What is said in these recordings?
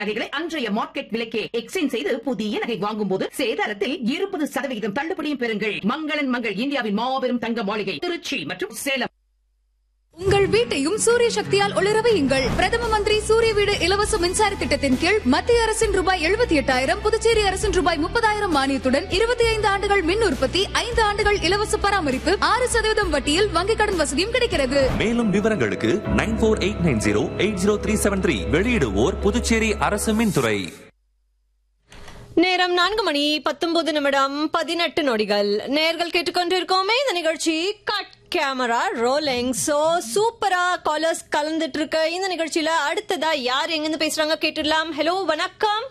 நகைகளை அன்றைய market விலைக்கே exchange செய்து புதிய நகை வாங்கும் போது சேதாரத்தில் இருபது சதவிகிதம் தள்ளுபடியும் பெறுங்கள் மங்களன் மங்கள் இந்தியாவின் மாபெரும் தங்க மாளிகை திருச்சி மற்றும் சேலம் உங்கள் வீட்டையும் சூரிய சக்தியால் ஒளிர வையுங்கள் பிரதம மந்திரி சூரிய வீடு இலவச மின்சார திட்டத்தின் கீழ் மத்திய அரசின் ரூபாய் எழுபத்தி எட்டாயிரம் புதுச்சேரி அரசின் ரூபாய் முப்பதாயிரம் மானியத்துடன் இருபத்தி ஐந்து ஆண்டுகள் மின் உற்பத்தி ஐந்து ஆண்டுகள் இலவச பராமரிப்பு ஆறு சதவீதம் வட்டியில் வங்கிக் கடன் வசதியும் கிடைக்கிறது மேலும் விவரங்களுக்கு nine four eight nine zero eight zero three seven three வெளியிடுவோர் புதுச்சேரி அரசு மின்துறை நேரம் நான்கு மணி பத்தொன்பது நிமிடம் பதினெட்டு நொடிகள் நேர்கள் கேட்டுக்கொண்டிருக்கோமே இந்த நிகழ்ச்சி கட் கேமரா ரோலிங் சோ சூப்பரா காலர்ஸ் கலந்துட்டு இருக்க இந்த நிகழ்ச்சியில அடுத்ததா யார் எங்க இருந்து பேசுறாங்க கேட்டுடலாம் ஹலோ வணக்கம்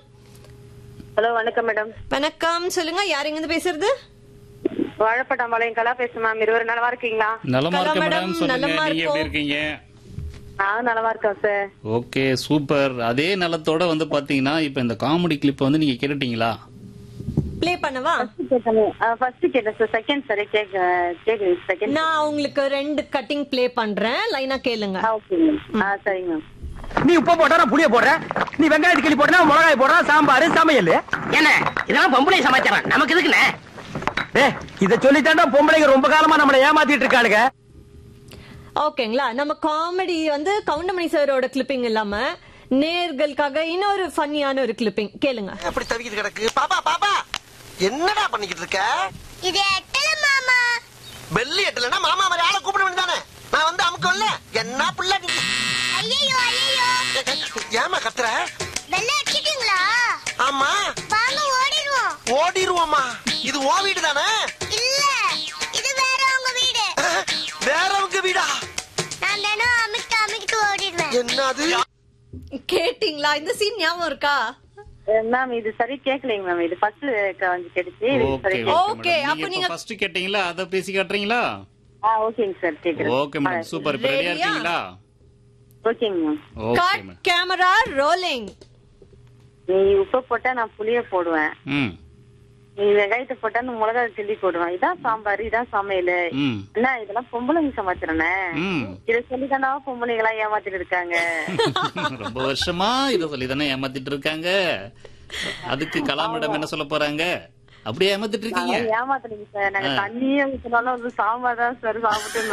ஹலோ வணக்கம் மேடம் வணக்கம் சொல்லுங்க யார் எங்க இருந்து பேசுறது வாழைப்பட்டாம்பாளையம் கலா பேசுறேன் மேம் இருவரு நலமா இருக்கீங்களா நலமா ஹலோ இருக்க மேடம், மேடம் சொல்லுங்க நலமா நீங்க எப்படி இருக்கோம். இருக்கீங்க நான் நலமா இருக்கேன் சார் ஓகே சூப்பர் அதே நலத்தோட வந்து பாத்தீங்கன்னா இப்ப இந்த காமெடி கிளிப் வந்து நீங்க கேட்டுட்டீங்களா ப்ளே பண்ணவா ஃபர்ஸ்ட் கேட்டேன் சார் செகண்ட் சார் கேட்க கேக்குது செகண்ட் நான் உங்களுக்கு ரெண்டு கட்டிங் ப்ளே பண்றேன் லைனா கேளுங்க ஓகே மேம் ஆ சரிங்க மேம் நீ உப்பு போட்டா நான் புளிய போடுறேன் நீ வெங்காயத்து கிளி போட்டா மிளகாய் போடுறேன் சாம்பார் சமையல் என்ன இதெல்லாம் பொம்பளை சமாச்சாரம் நமக்கு எதுக்குண்ணே ஏ இத சொல்லித்தாண்டா பொம்பளைங்க ரொம்ப காலமா நம்மளை ஏமாத்திட்டு இருக்காளுங்க ஓகேங்களா நம்ம காமெடி வந்து கவுண்டமணி சாரோட கிளிப்பிங் இல்லாம நேர்களுக்காக இன்னொரு ஃபன்னியான ஒரு கிளிப்பிங் கேளுங்க எப்படி தவிக்கிட்டு கிடக்கு பாப்பா பாப்பா என்னடா பண்ணிக்கிட்டு இருக்க இது எட்டல மாமா பெல்லி எட்டலனா மாமா மாதிரி ஆளை கூப்பிட வேண்டியதானே நான் வந்து அமுக்கல்ல என்ன பிள்ளை நீ ஐயோ ஐயோ ஏமா கத்துற வெள்ள அடிச்சிட்டீங்களா ஆமா வாங்க ஓடிடுவோம் ஓடிருவோமா இது ஓ வீடு தானே இல்ல இது வேற உங்க வீடு வேறவங்க வீடா நான் தினம் அமிக்கிட்டு அமிக்கிட்டு ஓடிடுவேன் என்னது கேட்டிங்களா இந்த சீன் ஞாபகம் இருக்கா மேம் இது சரி கேட்கலைங்க மேம் இது ஃபர்ஸ்ட் வந்து கேட்டுச்சு இது ஓகே சரி ஓகே Okay, மேடம் அப்ப நீங்க நீங்க- ஃபர்ஸ்ட் கேட்டீங்களா அத பேசி காட்டுறீங்களா ஆ ஓகேங்க சார் கேக்குறேன் ஓகே மேடம் சூப்பர் இப்ப ரெடியா Ready-யா? இருக்கீங்களா ஓகேங்க ma'am okay cut madam camera rolling நீ உப்பு போட்டா நான் புளிய போடுவேன் ம் நீ வெங்காயத்தை போட்டா நான் மிளகாய் கிள்ளி போடுவேன் இதான் சாம்பார் இதான் சமையல் ம் என்ன இதெல்லாம் பொம்பளைங்க சமாச்சாரனே ம் இதை சொல்லிதானா பொம்பளைங்களா ஏமாத்திட்டு இருக்காங்க ரொம்ப வருஷமா இத சொல்லி தானே ஏமாத்திட்டு இருக்காங்க அதுக்கு கலா மேடம் என்ன சொல்ல போறாங்க அப்படியே ஏமாத்திட்டு இருக்கீங்க நாங்க ஏமாத்துறீங்க சார் நாங்க தண்ணியே ஊத்தினாலும் வந்து சாம்பார் தான் சார்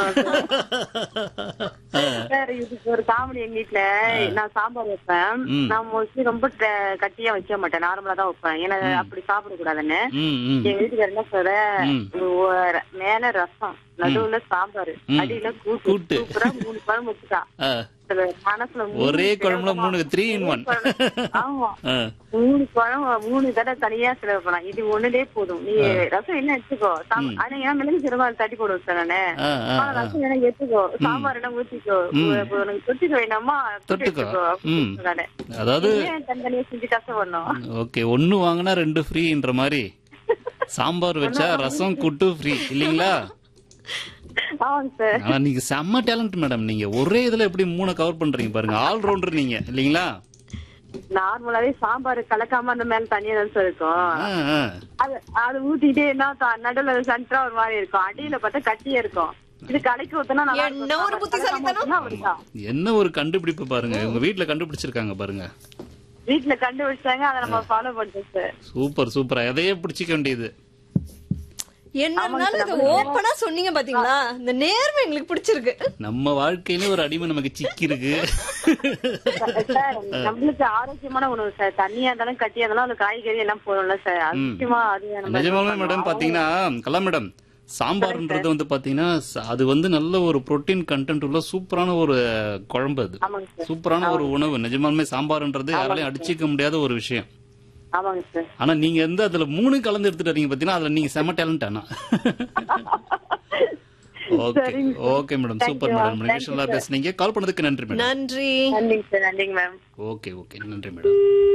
சாப்பிட்டு சார் இதுக்கு ஒரு காமெடி எங்க வீட்டுல நான் சாம்பார் வைப்பேன் ம். நான் மோஸ்ட்லி ரொம்ப ட- கட்டியா வைக்க மாட்டேன் நார்மலா தான் வைப்பேன் ஏன்னா அப்படி சாப்பிட கூடாதுன்னு ம் ம் எங்க வீட்டுக்கு என்ன சொல்ற ம். ஒரு- மேல ரசம் நடுவுல சாம்பார் ம். அடியில கூட்டு கூட்டு. சூப்பரா மூணு குழம்பு வச்சுட்டா ஆ, அதுல மனசுல மூணு ஒரே குழம்புல குழம்பு மூணு த்ரீ இன் ஒன் ஆமா ஆ, மூணு குழம்பு மூணு தடவை தனியா செலவு பண்ணலாம் இது ஒண்ணுலே போதும் நீ ரசம் என்ன எடுத்துக்கோ சாம்- ஆனா ஏன் மிளகு சிறுவாள் தட்டி போடுவோம் சார் நானு ஆ, ஆ, ஆனா ரசம் என்ன எடுத்துக்கோ சாம்பார் என்ன ஊத்திக்கோ உ- உனக்கு தொட்டுக்க வேண்டாமா தொட்டுக்கோ. தொட்டுக்கோ அப்படின்னு ம். சொன்னானே. அதாவது ஏன் தனித்தனியா செஞ்சு கஷ்டப்படணும் ஓகே ஒண்ணு வாங்கினா ரெண்டு ஃப்ரீன்ற மாதிரி சாம்பார் வச்சா ரசம் குட்டு ஃப்ரீ இல்லீங்களா ஆமாங்க சார் ஆனா நீங்க செம்ம டேலண்ட் மேடம் நீங்க ஒரே இதுல எப்படி மூணு கவர் பண்றீங்க பாருங்க ஆல் ரவுண்டர் நீங்க இல்லீங்களா நார்மலாவே சாம்பார் கலக்காம அந்த மேல தனியா தான் சார் இருக்கும் ஆ, ஆ. அது அது ஊத்திட்டே என்ன த- நடுவுல சென்டரா ஒரு மாதிரி இருக்கும் அடியில பார்த்தா கட்டியா இருக்கும் இது கலைக்கு ஊத்தினா நல்லா இருக்கும். என்ன ஒரு புத்திசாலித்தனம்? கலக்காம ஊத்துனா அப்படிதான். என்ன ஒரு கண்டுபிடிப்பு பாருங்க உங்க வீட்ல கண்டுபிடிச்சிருக்காங்க பாருங்க வீட்டுல கண்டுபிடிச்சாங்க அதை நம்ம ஃபாலோ பண்ணிட்டோம் சார் சூப்பர் சூப்பர் அதையே பிடிச்சிக்க வேண்டியது என்ன இருந்தாலும் இது ஓப்பனா சொன்னீங்க பாத்தீங்களா இந்த நேர்மை எங்களுக்கு பிடிச்சிருக்கு நம்ம வாழ்க்கையில ஒரு அடிமை நமக்கு சிக்கி இருக்கு சார் நம்மளுக்கு ஆரோக்கியமான உணவு சார் தண்ணியா இருந்தாலும் கட்டியா இருந்தாலும் அது காய்கறி எல்லாம் போடும்ல சார் அது முக்கியமா அது நம்ம நிஜமாவே மேடம் பாத்தீங்கன்னா கலா மேடம் சாம்பார்ன்றது வந்து பாத்தீங்கன்னா ச- அது வந்து நல்ல ஒரு புரோட்டீன் கண்டென்ட் உள்ள சூப்பரான ஒரு குழம்பு அது ஆமாங்க சார் சூப்பரான ஒரு உணவு நிஜமாலுமே சாம்பார்ன்றது யாராலையும் அடிச்சிக்க முடியாத ஒரு விஷயம் ஆமாங்க சார் ஆனா நீங்க வந்து அதுல மூணு கலந்து எடுத்துட்டு வரீங்க பாத்தீங்கன்னா அதுல நீங்க செம டேலண்ட் ஆனா okay okay madam super madam நிகழ்ச்சி நல்லா பேசுனீங்க கால் பண்ணதுக்கு நன்றி மேடம் நன்றி நன்றிங்க சார் நன்றிங்க மேம் ஓகே ஓகே நன்றி மேடம்